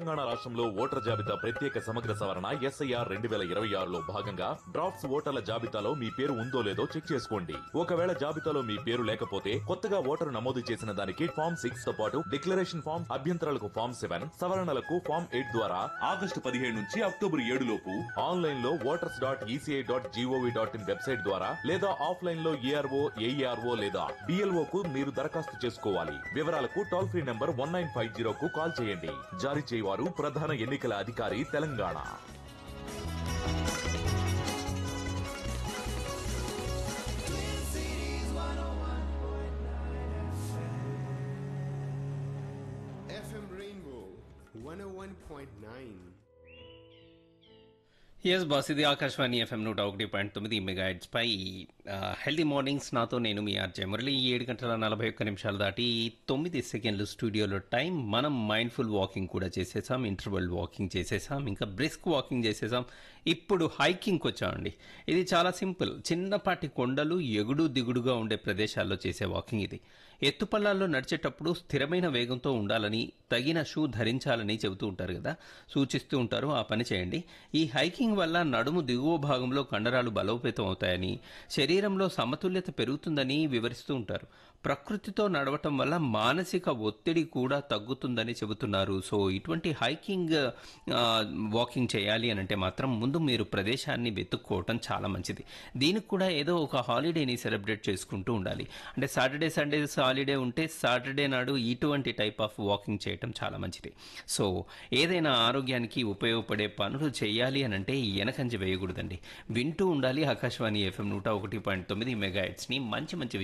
తెలంగాణ రాష్ట్రంలో ఓటర్ జాబితా ప్రత్యేక సమగ్ర సవరణ ఎస్ఐఆర్ రెండు వేల ఇరవై ఆరులో భాగంగా డ్రాఫ్ట్స్ ఓటర్ల జాబితాలో మీ పేరు ఉందో లేదో చెక్ చేసుకోండి ఒకవేళ జాబితాలో మీ పేరు లేకపోతే కొత్తగా ఓటరు నమోదు చేసిన దానికి ఫామ్ సిక్స్ తో పాటు డిక్లరేషన్ ఫామ్ అభ్యంతరాలకు ఫామ్ సెవెన్ సవరణలకు ఫామ్ ఎయిట్ ద్వారా ఆగస్టు పదిహేడు నుంచి అక్టోబర్ ఏడు లోపు ఆన్లైన్ లో voters dot ECI dot GOV dot in website ద్వారా లేదా ఆఫ్లైన్ లో ఏఆర్ఓ ఏఈఆర్ఓ లేదా డిఎల్ఓ కు మీరు దరఖాస్తు చేసుకోవాలి వివరాలకు toll free number one nine five zero కు కాల్ చేయండి జారీ చేయవారు ప్రధాన ఎన్నికల అధికారి Telangana FM Rainbow 101.9. Yes boss ఇది ఆకాశవాణి ఎఫ్ఎం నూట ఒకటి పాయింట్ తొమ్మిది మెగా పై హెల్దీ మార్నింగ్స్ నాతో నేను మీ ఆర్జే మురళి ఏడు గంటల నలభై ఒక్క నిమిషాలు దాటి తొమ్మిది సెకండ్లు స్టూడియోలో టైం మనం మైండ్ఫుల్ వాకింగ్ కూడా చేసేసాం ఇంటర్వల్ వాకింగ్ చేసేసాం ఇంకా బ్రిస్క్ వాకింగ్ చేసేసాం ఇప్పుడు హైకింగ్కి వచ్చామండి ఇది చాలా సింపుల్ చిన్నపాటి కొండలు ఎగుడు దిగుడుగా ఉండే ప్రదేశాల్లో చేసే వాకింగ్ ఇది ఎత్తుపల్లాల్లో నడిచేటప్పుడు స్థిరమైన వేగంతో ఉండాలని తగిన షూ ధరించాలని చెబుతూ ఉంటారు కదా సూచిస్తూ ఉంటారు ఆ పని చేయండి ఈ హైకింగ్ వల్ల నడుము దిగువ భాగంలో కండరాలు బలోపేతం అవుతాయని శరీరంలో సమతుల్యత పెరుగుతుందని వివరిస్తూ ఉంటారు ప్రకృతితో నడవటం వల్ల మానసిక ఒత్తిడి కూడా తగ్గుతుందని చెబుతున్నారు సో ఇటువంటి హైకింగ్ ఆ, వాకింగ్ చేయాలి అని అంటే మాత్రం ముందు మీరు ప్రదేశాన్ని వెతుక్కోవటం చాలా మంచిది దీనికి కూడా ఏదో ఒక హాలిడేని సెలబ్రేట్ చేసుకుంటూ ఉండాలి అంటే సాటర్డే సండేస్ హాలిడే ఉంటే సాటర్డే నాడు ఇటువంటి టైప్ ఆఫ్ వాకింగ్ చేయటం చాలా మంచిది సో ఏదైనా ఆరోగ్యానికి ఉపయోగపడే పనులు చేయాలి అని అంటే వెనకంజ వేయకూడదండి వింటూ ఉండాలి ఆకాశవాణి ఎఫ్ఎం నూట ఒకటి పాయింట్ తొమ్మిది మెగా ని మంచి మంచి